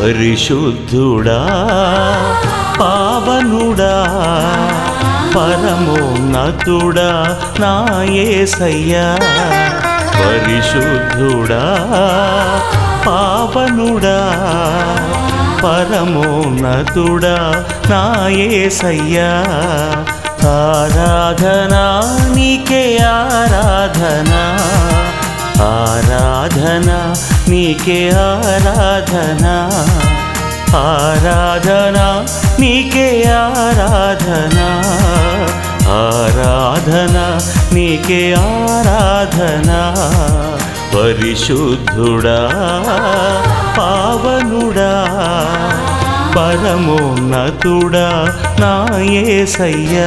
పరిశుద్ధుడా పావనుడా పరమోన్నతుడా నా యేసయ్యా పరిశుద్ధుడా పావనుడా పరమోన్నతుడా నా యేసయ్యా ఆరాధనా నీకే ఆరాధనా ఆరాధన నీకే ఆరాధన ఆరాధన నీకే ఆరాధన ఆరాధన నీకే ఆరాధన పరిశుద్ధుడా పావనుడా పరమోన్నతుడా నా యేసయ్యా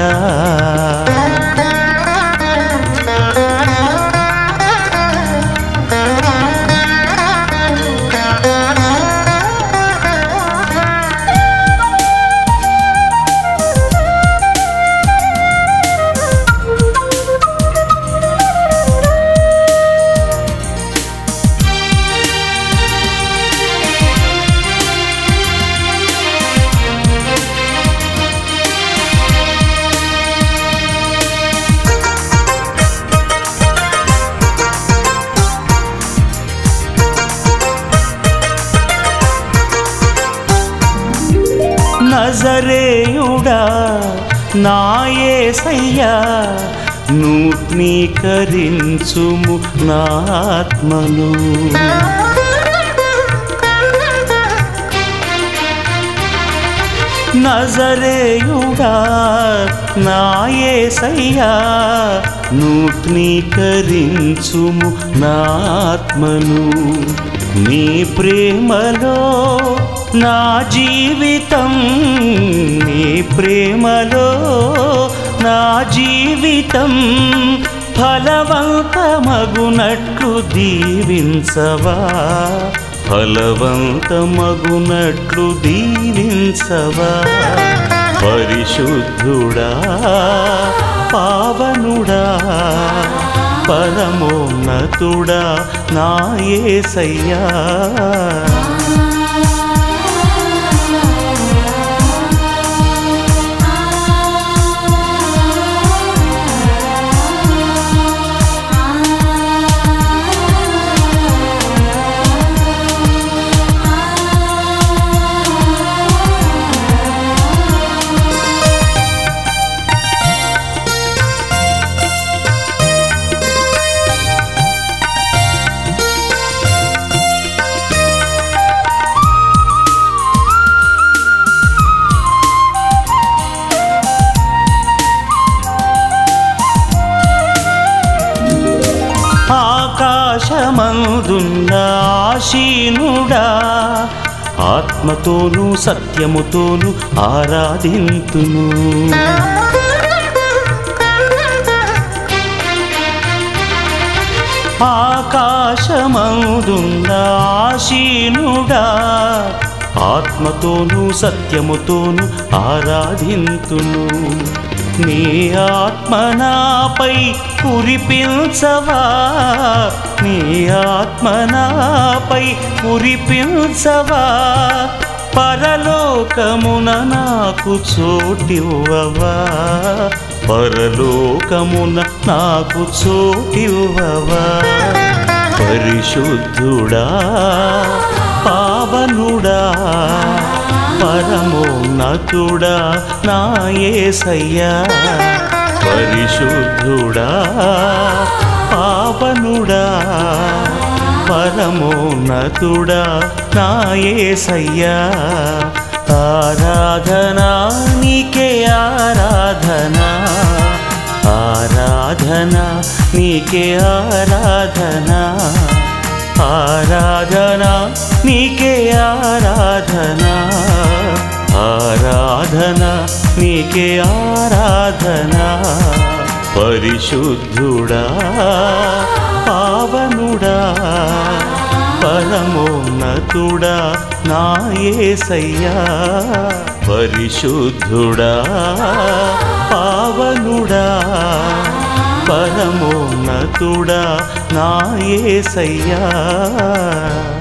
నజరేయుడా నాయసయ్యా నూత్నీకరించుము నాత్మను నజరేయుడా నాయసయ్యా నూత్నీకరించుము నాత్మను నీ ప్రేమలో నా జీవితం నీ ప్రేమలో నా జీవితం ఫలవంతమగునట్లు దీవించవా ఫలవంతమగునట్లు దీవించవా పరిశుద్ధుడా పావనుడా పరమోన్నతుడా నా యేసయ్యా ఆకాశమందున్న ఆశీనుడా ఆత్మతోనూ సత్యముతోనూ ఆరాధింతును ఆకాశమందున్న ఆశీనుడా ఆత్మతోనూ సత్యముతోనూ ఆరాధింతును నీ ఆత్మనాపై కురిపించవా నీ ఆత్మనాపై కురిపించవా పరలోకమున నాకు చోటివ్వవా పరలోకమున నాకు చోటివ్వవా పరిశుద్ధుడా పావనుడా పరమోన్నతుడా నా యేసయ్యా పరిశుద్ధుడా పావనుడా పరమోన్నతుడా నా యేసయ్యా ఆరాధనా నీకే ఆరాధనా ఆరాధనా నీకే ఆరాధనా ఆరాధనా నీకే ఆరాధనా ఆరాధనా నీకే ఆరాధనా పరిశుద్ధుడా పావనుడా పరమోన్నతుడా నా యేసయ్యా పరిశుద్ధుడా పావనుడా పరమోన్నతుడా నా యేసయ్యా